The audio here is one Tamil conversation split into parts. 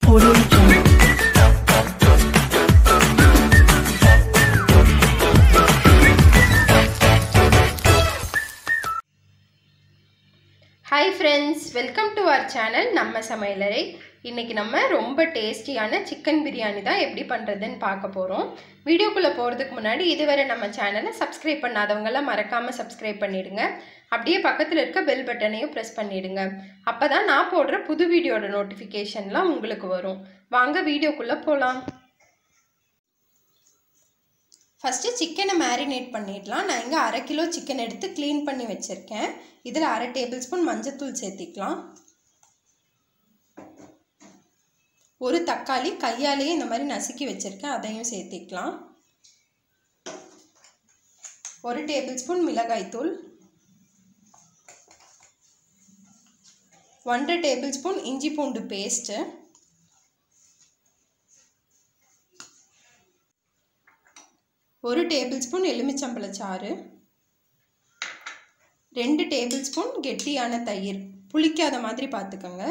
Audio Jungle. Hi friends welcome to our channel நம்ம சமையலறை இன்றைக்கி நம்ம ரொம்ப டேஸ்டியான சிக்கன் பிரியாணி தான் எப்படி பண்ணுறதுன்னு பார்க்க போகிறோம் வீடியோக்குள்ளே போகிறதுக்கு முன்னாடி இதுவரை நம்ம சேனலை சப்ஸ்கிரைப் பண்ணாதவங்கெல்லாம் மறக்காமல் சப்ஸ்கிரைப் பண்ணிடுங்க அப்படியே பக்கத்தில் இருக்க பெல் பட்டனையும் ப்ரெஸ் பண்ணிடுங்க அப்போ தான் நான் போடுற புது வீடியோட நோட்டிஃபிகேஷன்லாம் உங்களுக்கு வரும் வாங்க வீடியோக்குள்ளே போகலாம் ஃபஸ்ட்டு சிக்கனை மேரினேட் பண்ணிடலாம் நான் இங்கே அரை கிலோ சிக்கன் எடுத்து க்ளீன் பண்ணி வச்சுருக்கேன் இதில் அரை டேபிள் ஸ்பூன் மஞ்சத்தூள் சேர்த்திக்கலாம் ஒரு தக்காளி கையாலேயே இந்த மாதிரி நசுக்கி வச்சுருக்கேன் அதையும் சேர்த்திக்கலாம் ஒரு டேபிள் ஸ்பூன் மிளகாய்த்தூள் ஒன்றரை டேபிள் ஸ்பூன் இஞ்சி பூண்டு பேஸ்ட்டு ஒரு டேபிள் ஸ்பூன் எலுமிச்சம்பழச்சாறு ரெண்டு டேபிள் ஸ்பூன் கெட்டியான தயிர் புளிக்காத மாதிரி பார்த்துக்கோங்க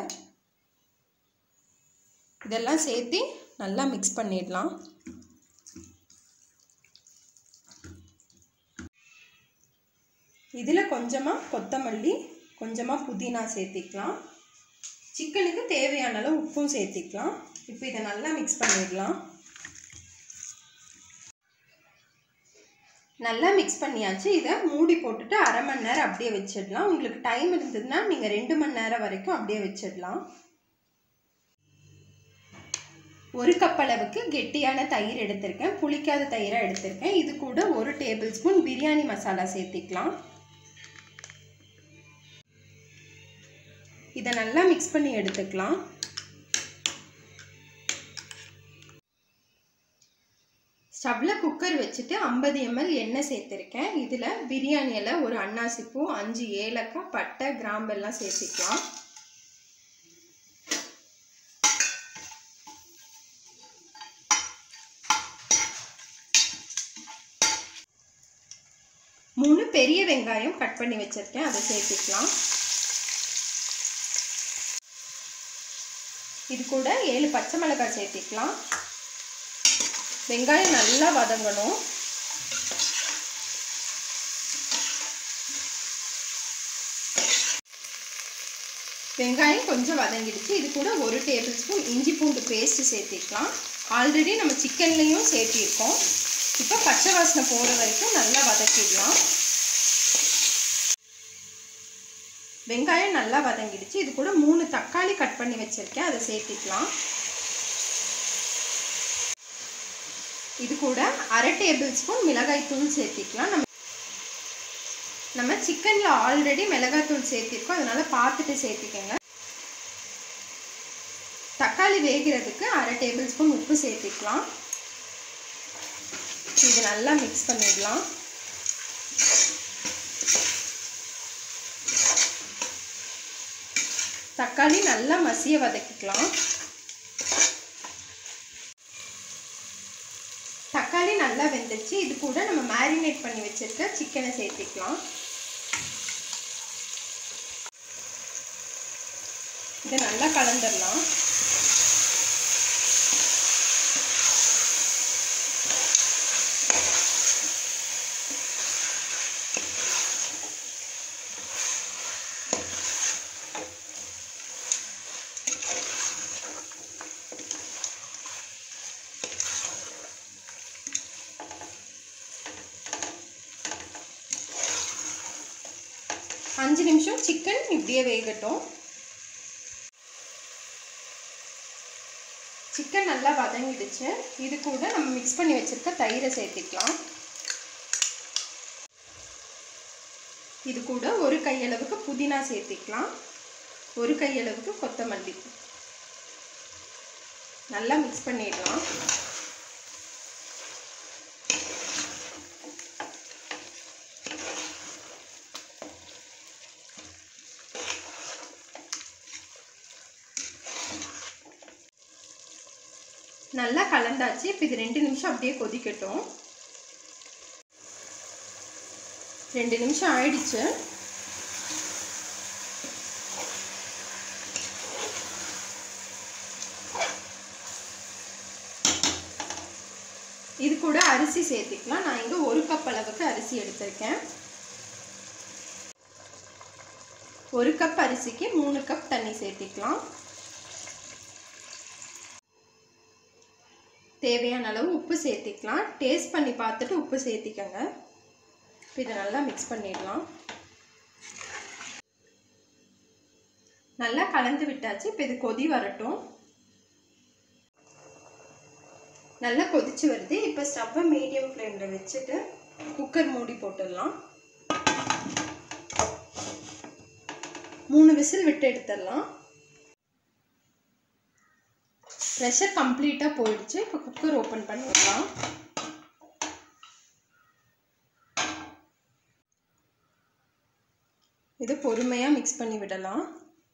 இதெல்லாம் சேர்த்து நல்லா மிக்ஸ் பண்ணிடலாம் இதில் கொஞ்சமாக கொத்தமல்லி கொஞ்சமாக புதினா சேர்த்திக்கலாம் சிக்கனுக்கு தேவையான அளவு உப்பும் சேர்த்திக்கலாம் இப்போ இதை நல்லா மிக்ஸ் பண்ணிடலாம் நல்லா மிக்ஸ் பண்ணியாச்சு இதை மூடி போட்டுட்டு அரை மணி நேரம் அப்படியே வச்சிடலாம் உங்களுக்கு டைம் இருந்ததுன்னா நீங்கள் ரெண்டு மணி நேரம் வரைக்கும் அப்படியே வச்சிடலாம் ஒரு கப் அளவுக்கு கெட்டியான தயிர் எடுத்திருக்கேன் புளிக்காத தயிராக எடுத்திருக்கேன் இது கூட ஒரு டேபிள் ஸ்பூன் பிரியாணி மசாலா சேர்த்திக்கலாம் இதை நல்லா மிக்ஸ் பண்ணி எடுத்துக்கலாம் ஸ்டவ்வில் குக்கர் வச்சுட்டு ஐம்பது எம்எல் எண்ணெய் சேர்த்துருக்கேன் இதில் பிரியாணி இலை ஒரு அன்னாசிப்பூ அஞ்சு ஏலக்காய் பட்டை கிராம்பெல்லாம் சேர்த்துக்கலாம் மூணு பெரிய வெங்காயம் கட் பண்ணி வச்சுருக்கேன் அதை சேர்த்துக்கலாம் இது கூட ஏழு பச்சை மிளகாய் சேர்த்திக்கலாம் வெங்காயம் நல்லா வதங்கணும் வெங்காயம் கொஞ்சம் வதங்கிடுச்சு இது கூட ஒரு டேபிள் ஸ்பூன் இஞ்சி பூண்டு பேஸ்ட்டு சேர்த்திக்கலாம் ஆல்ரெடி நம்ம சிக்கன்லேயும் சேர்த்திருக்கோம் இப்போ பச்சை வாசனை போகிற வரைக்கும் நல்லா வதக்கிடலாம் வெங்காயம் நல்லா வதங்கிடுச்சு இது கூட மூணு தக்காளி கட் பண்ணி வச்சுருக்கேன் அதை சேர்த்திக்கலாம் இது கூட அரை டேபிள் ஸ்பூன் மிளகாய் தூள் சேர்த்திக்கலாம் நம்ம நம்ம சிக்கனில் ஆல்ரெடி மிளகாய் தூள் சேர்த்திருக்கோம் அதனால் பார்த்துட்டு சேர்த்திக்கோங்க தக்காளி வேகிறதுக்கு அரை டேபிள் ஸ்பூன் உப்பு சேர்த்திக்கலாம் இது நல்லா மிக்ஸ் பண்ணிடலாம் தக்காளி நல்லா மசிய வதக்கிக்கலாம் தக்காளி நல்லா வெந்துச்சு இது கூட நம்ம மேரினேட் பண்ணி வச்சிருக்க சிக்கனை சேர்த்துக்கலாம் இதை நல்லா கலந்துடலாம் அஞ்சு நிமிஷம் சிக்கன் இப்படியே வேகட்டும் சிக்கன் நல்லா வதங்கிடுச்சு இது கூட நம்ம மிக்ஸ் பண்ணி வச்சுருக்க தயிரை சேர்த்துக்கலாம் இது கூட ஒரு கையளவுக்கு புதினா சேர்த்திக்கலாம் ஒரு கையளவுக்கு கொத்தமல்லி நல்லா மிக்ஸ் பண்ணிடலாம் நல்லா கலந்தாச்சு இப்போ இது ரெண்டு நிமிஷம் அப்படியே கொதிக்கட்டும் ரெண்டு நிமிஷம் ஆயிடுச்சு இது கூட அரிசி சேர்த்துக்கலாம் நான் இங்கே ஒரு கப் அளவுக்கு அரிசி எடுத்திருக்கேன் ஒரு கப் அரிசிக்கு மூணு கப் தண்ணி சேர்த்திக்கலாம் தேவையான அளவு உப்பு சேர்த்திக்கலாம் டேஸ்ட் பண்ணி பார்த்துட்டு உப்பு சேர்த்திக்கங்க இப்போ இதை நல்லா மிக்ஸ் பண்ணிடலாம் நல்லா கலந்து விட்டாச்சு இப்போ இது கொதி வரட்டும் நல்லா கொதிச்சு வருது இப்போ ஸ்டவ்வை மீடியம் ஃப்ளேமில் வச்சுட்டு குக்கர் மூடி போட்டுடலாம் மூணு விசில் விட்டு எடுத்துடலாம் ப்ரெஷர் கம்ப்ளீட்டாக போயிடுச்சு இப்போ குக்கர் ஓப்பன் பண்ணிடலாம் இது பொறுமையாக மிக்ஸ் பண்ணி விடலாம்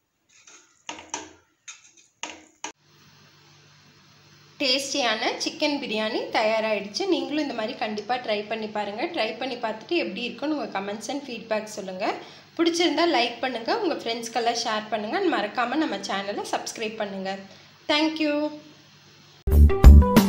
டேஸ்டியான சிக்கன் பிரியாணி தயாராகிடுச்சு நீங்களும் இந்த மாதிரி கண்டிப்பாக ட்ரை பண்ணி பாருங்கள் ட்ரை பண்ணி பார்த்துட்டு எப்படி இருக்குன்னு உங்கள் கமெண்ட்ஸ் அண்ட் ஃபீட்பேக் சொல்லுங்கள் பிடிச்சிருந்தா லைக் பண்ணுங்கள் உங்கள் ஃப்ரெண்ட்ஸ்க்கெல்லாம் ஷேர் பண்ணுங்கள் மறக்காமல் நம்ம சேனலை சப்ஸ்கிரைப் பண்ணுங்கள் தேங்க்யூ